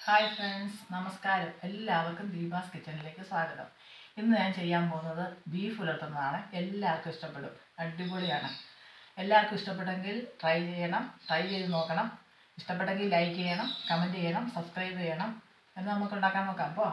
Hi friends നമസ്കാരം എല്ലാവർക്കും ദീപാസ് കിച്ചണിലേക്ക് സ്വാഗതം ഇന്ന് ഞാൻ ചെയ്യാൻ പോകുന്നത് ബീഫ് പുലർത്തുന്നതാണ് എല്ലാവർക്കും ഇഷ്ടപ്പെടും അടിപൊളിയാണ് എല്ലാവർക്കും ഇഷ്ടപ്പെട്ടെങ്കിൽ ട്രൈ ചെയ്യണം ട്രൈ ചെയ്ത് നോക്കണം ഇഷ്ടപ്പെട്ടെങ്കിൽ ലൈക്ക് ചെയ്യണം കമൻറ്റ് ചെയ്യണം സബ്സ്ക്രൈബ് ചെയ്യണം എന്ന് നമുക്ക് ഉണ്ടാക്കാൻ നോക്കാം അപ്പോൾ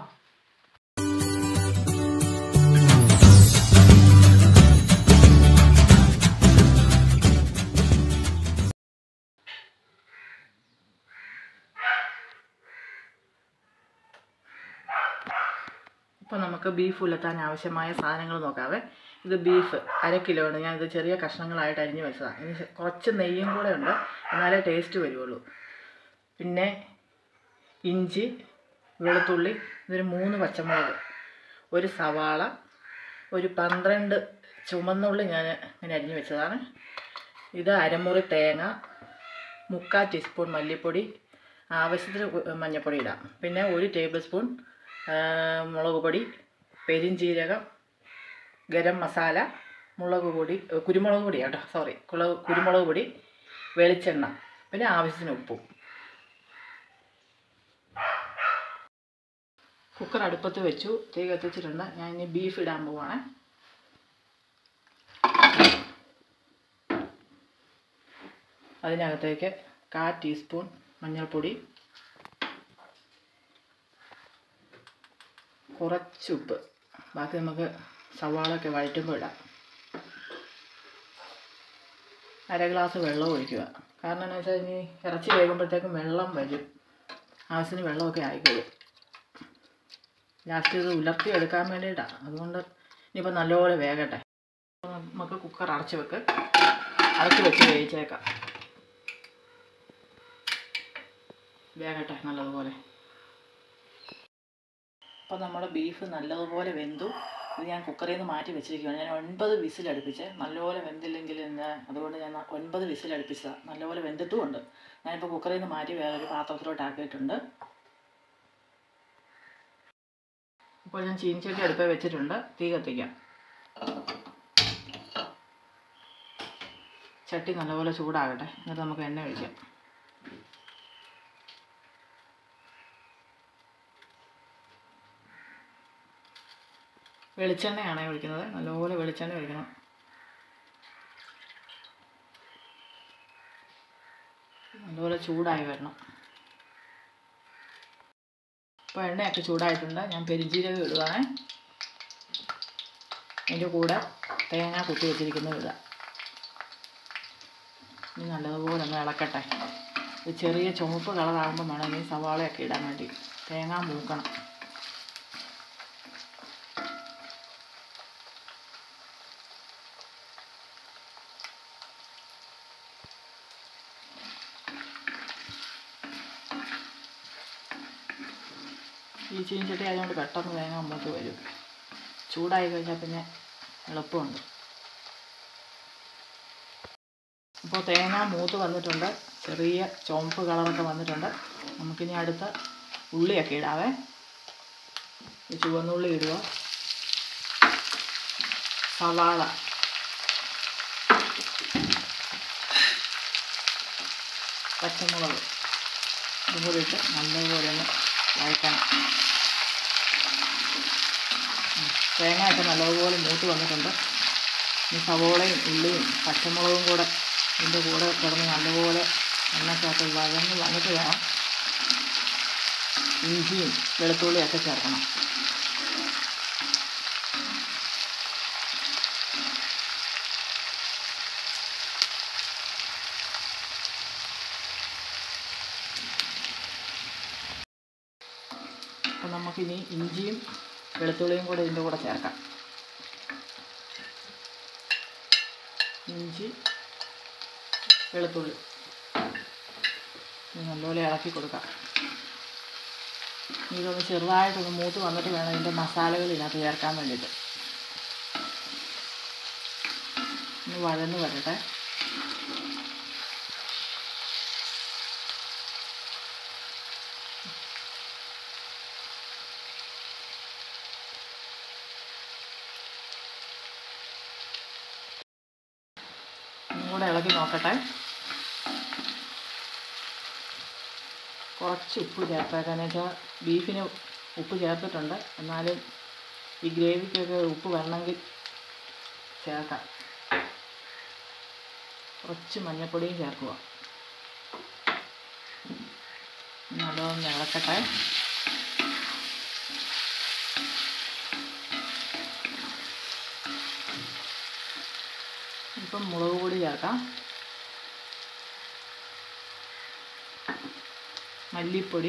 ഇപ്പോൾ നമുക്ക് ബീഫ് ഉലത്താൻ ആവശ്യമായ സാധനങ്ങൾ നോക്കാവേ ഇത് ബീഫ് അര കിലോ ഉണ്ട് ഞാൻ ഇത് ചെറിയ കഷ്ണങ്ങളായിട്ട് അരിഞ്ഞ് വെച്ചതാണ് ഇനി ശ- കുറച്ച് നെയ്യും കൂടെ ഉണ്ട് എന്നാലേ ടേസ്റ്റ് വരുള്ളൂ പിന്നെ ഇഞ്ചി വെളുത്തുള്ളി ഇതൊരു മൂന്ന് പച്ചമുളക് ഒരു സവാള ഒരു പന്ത്രണ്ട് ചുമന്നുള്ളി ഞാൻ ഇങ്ങനെ അരിഞ്ഞ് വെച്ചതാണ് ഇത് അരമുറി തേങ്ങ മുക്കാൽ ടീസ്പൂൺ മല്ലിപ്പൊടി ആവശ്യത്തിന് ഉ- മഞ്ഞൾപ്പൊടി ഇടാം പിന്നെ ഒരു ടേബിൾ സ്പൂൺ ആ, മുളക് പൊടി പെരിഞ്ജീരകം ഗരം മസാല മുളക് പൊടി ഏ, കുരുമുളക് പൊടി കേട്ടോ സോറി കുള- കുരുമുളക് പൊടി വെളിച്ചെണ്ണ പിന്നെ ആവശ്യത്തിന് ഉപ്പും കുക്കർ അടുപ്പത്ത് വെച്ചു തീ കത്തിച്ചിട്ടുണ്ട് ഞാൻ ഇനി ബീഫ് ഇടാൻ പോവാണ് അതിനകത്തേക്ക് കാ ടീസ്പൂൺ മഞ്ഞൾപ്പൊടി കുറച്ച് ഉപ്പ് ബാക്കി നമുക്ക് സവാളൊക്കെ വഴറ്റുമ്പോൾ ഇടാം അര ഗ്ലാസ് വെള്ളം ഒഴിക്കുക കാരണം എന്ന് വെച്ചാൽ ഇനി ഇറച്ചി വേകുമ്പോഴത്തേക്കും വെള്ളം വരും ആവശ്യത്തിന് വെള്ളമൊക്കെ ആയിക്കോളും ലാസ്റ്റ് ഇത് ഉലർത്തി എടുക്കാൻ വേണ്ടിയിട്ടാണ് അതുകൊണ്ട് ഇനിയിപ്പോൾ നല്ലപോലെ വേകട്ടെ അപ്പോൾ നമുക്ക് കുക്കർ അടച്ച് വെക്ക് അടച്ച് വെച്ച് വേവിച്ചേക്കാം വേകട്ടെ നല്ലതുപോലെ അപ്പോൾ നമ്മുടെ ബീഫ് നല്ലതുപോലെ വെന്തു ഇത് ഞാൻ കുക്കറിൽ നിന്ന് മാറ്റി വെച്ചിരിക്കുകയാണ് ഞാൻ ഒൻപത് വിസിലടുപ്പിച്ച് നല്ലപോലെ വെന്തില്ലെങ്കിൽ എന്താ അതുകൊണ്ട് ഞാൻ ഒൻപത് വിസിലടുപ്പിച്ചതാണ് നല്ലപോലെ വെന്തിട്ടുമുണ്ട് ഞാനിപ്പോൾ കുക്കറിൽ നിന്ന് മാറ്റി വേറൊരു പാത്രത്തിലോട്ട് ആക്കിയിട്ടുണ്ട് ഇപ്പോൾ ഞാൻ ചീനിച്ചട്ടി അടുപ്പേ വെച്ചിട്ടുണ്ട് തീ കത്തിക്കാം ചട്ടി നല്ലപോലെ ചൂടാകട്ടെ എന്നിട്ട് നമുക്ക് എണ്ണ ഒഴിക്കാം വെളിച്ചെണ്ണയാണ് ഒഴിക്കുന്നത് നല്ലപോലെ വെളിച്ചെണ്ണ ഒഴിക്കണം നല്ലപോലെ ചൂടായി വരണം ഇപ്പോൾ എണ്ണയൊക്കെ ചൂടായിട്ടുണ്ട് ഞാൻ പെരിഞ്ജീരകം ഇടുവാണേ അതിൻ്റെ കൂടെ തേങ്ങ കുത്തി വെച്ചിരിക്കുന്നത് ഇടുക ഇനി നല്ലതുപോലെ ഒന്ന് ഇളക്കട്ടെ ഇത് ചെറിയ ചുവപ്പ് കളറാകുമ്പോൾ വേണം ഈ സവാളയൊക്കെ ഇടാൻ വേണ്ടി തേങ്ങ മൂക്കണം ഈ ചീനിച്ചട്ടി ആയതുകൊണ്ട് പെട്ടെന്ന് തേങ്ങ മൂത്ത് വരും ചൂടായി കഴിഞ്ഞാൽ പിന്നെ എളുപ്പമുണ്ട് അപ്പോൾ തേങ്ങ മൂത്ത് വന്നിട്ടുണ്ട് ചെറിയ ചുവപ്പ് കളറൊക്കെ വന്നിട്ടുണ്ട് നമുക്കിനി അടുത്ത ഉള്ളിയൊക്കെ ഇടാവേ ഈ ചുവന്നുള്ളി ഇടുക സവാള പച്ചമുളക് ഇതും കൂടി ഇട്ട് നല്ലപോലെ ഒന്ന് വഴറ്റണം ഉം. തേങ്ങയൊക്കെ നല്ലതുപോലെ മൂത്ത് വന്നിട്ടുണ്ട് ഈ സവോളയും ഉള്ളിയും പച്ചമുളകും കൂടെ ഇതിൻ്റെ കൂടെ കിടന്ന് നല്ലപോലെ എണ്ണക്കകത്ത് വഴന്ന് വന്നിട്ട് വേണം ഇഞ്ചിയും വെളുത്തുള്ളിയൊക്കെ ചേർക്കണം അപ്പം നമുക്കിനി ഇഞ്ചിയും വെളുത്തുള്ളിയും കൂടെ ഇതിൻ്റെ കൂടെ ചേർക്കാം ഇഞ്ചി വെളുത്തുള്ളി ഇത് നല്ലപോലെ ഇളക്കി കൊടുക്കാം ഇതൊന്ന് ചെറുതായിട്ടൊന്ന് മൂത്ത് വന്നിട്ട് വേണം ഇതിൻ്റെ മസാലകൾ ഇതിനകത്ത് ചേർക്കാൻ വേണ്ടിയിട്ട് ഒന്ന് വഴന്ന് വരട്ടെ ഒന്നും കൂടെ ഇളക്കി നോക്കട്ടെ കുറച്ച് ഉപ്പ് ചേർത്തേക്കാന്ന് വെച്ചാൽ ബീഫിന് ഉപ്പ് ചേർത്തിട്ടുണ്ട് എന്നാലും ഈ ഗ്രേവിക്കൊക്കെ ഉപ്പ് വരണമെങ്കിൽ ചേർക്കാം കുറച്ച് മഞ്ഞൾപ്പൊടിയും ചേർക്കുക നല്ലോണം ഇളക്കട്ടെ ഇപ്പം മുളക് പൊടി ചേർക്കാം മല്ലിപ്പൊടി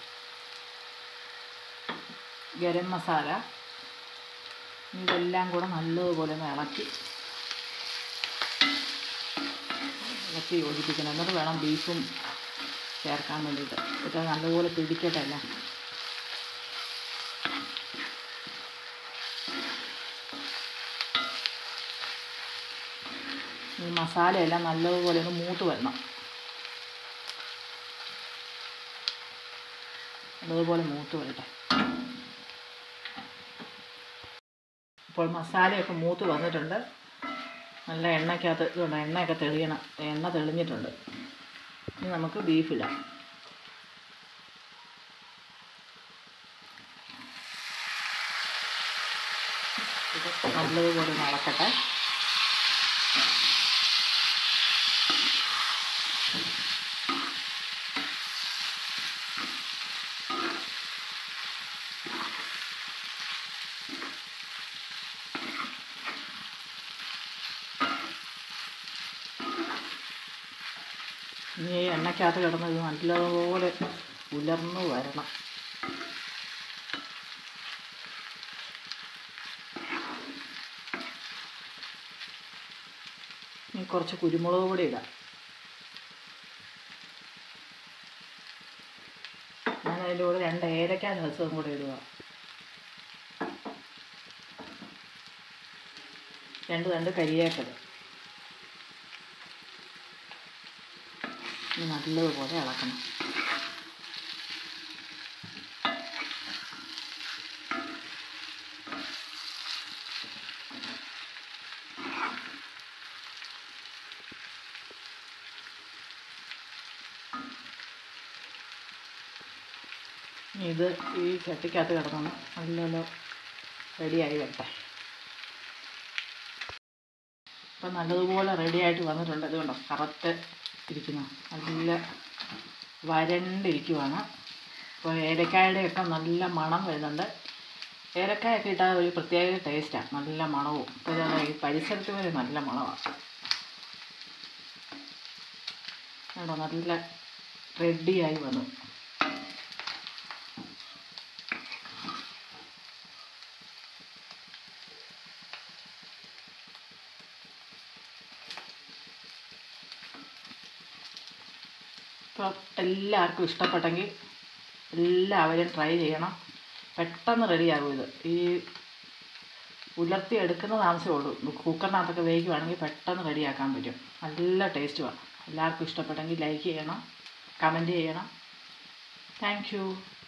ഗരം മസാല ഇതെല്ലാം കൂടെ നല്ലതുപോലെ ഒന്ന് ഇളക്കി ഇളക്കി യോജിപ്പിക്കണം എന്നിട്ട് വേണം ബീഫും ചേർക്കാൻ വേണ്ടിയിട്ട് ഇത് നല്ലപോലെ പിടിക്കട്ടെ എല്ലാം ഈ മസാലയെല്ലാം നല്ലതുപോലെ ഒന്ന് മൂത്ത് വരണം നല്ലതുപോലെ മൂത്ത് വരട്ടെ ഇപ്പോൾ മസാലയൊക്കെ മൂത്ത് വന്നിട്ടുണ്ട് നല്ല എണ്ണയ്ക്കകത്ത് ഇതുണ്ട് എണ്ണയൊക്കെ തെളിയണം എണ്ണ തെളിഞ്ഞിട്ടുണ്ട് ഇനി നമുക്ക് ബീഫ് ഇടാം ഇത് നല്ലതുപോലെ ഒന്ന് ഇളക്കട്ടെ ഇനി ഈ എണ്ണയ്ക്കകത്ത് കിടന്ന് ഇത് നല്ലപോലെ ഉലർന്ന് വരണം ഇനി കുറച്ച് കുരുമുളക് പൊടി ഇടാം ഞാൻ അതിൻ്റെ കൂടെ രണ്ട് ഏലക്ക ദിവസവും കൂടെ ഇടുക രണ്ട് രണ്ട് കരിയേക്കത് ഇനി നല്ലതുപോലെ ഇളക്കണം ഇനി ഇത് ഈ ചട്ടിക്കകത്ത് കിടക്കണം നല്ലപോലെ റെഡിയായി വരട്ടെ ഇപ്പം നല്ലതുപോലെ റെഡിയായിട്ട് വന്നിട്ടുണ്ട് ഇത് കണ്ടോ കറക്റ്റ് ഇരിക്കുന്നു നല്ല വരണ്ടിരിക്കുവാണ് അപ്പോൾ ഏലക്കായുടെയൊക്കെ നല്ല മണം വരുന്നുണ്ട് ഏലക്കായൊക്കെ ഇട്ടാൽ ഒരു പ്രത്യേക ടേസ്റ്റാണ് നല്ല മണവും ഇപ്പോൾ ഇതാ ഈ പരിസരത്ത് വരെ നല്ല മണമാണ് കേട്ടോ നല്ല റെഡിയായി വന്നു ഇപ്പോൾ എല്ലാവർക്കും ഇഷ്ടപ്പെട്ടെങ്കിൽ എല്ലാവരും ട്രൈ ചെയ്യണം പെട്ടെന്ന് റെഡിയാകും ഇത് ഈ ഉലർത്തി എടുക്കുന്ന താമസമേ ഉള്ളൂ കുക്കറിനകത്തൊക്കെ വേവിക്കുവാണെങ്കിൽ പെട്ടെന്ന് റെഡിയാക്കാൻ പറ്റും നല്ല ടേസ്റ്റുമാണ് എല്ലാവർക്കും ഇഷ്ടപ്പെട്ടെങ്കിൽ ലൈക്ക് ചെയ്യണം കമൻറ്റ് ചെയ്യണം താങ്ക് യു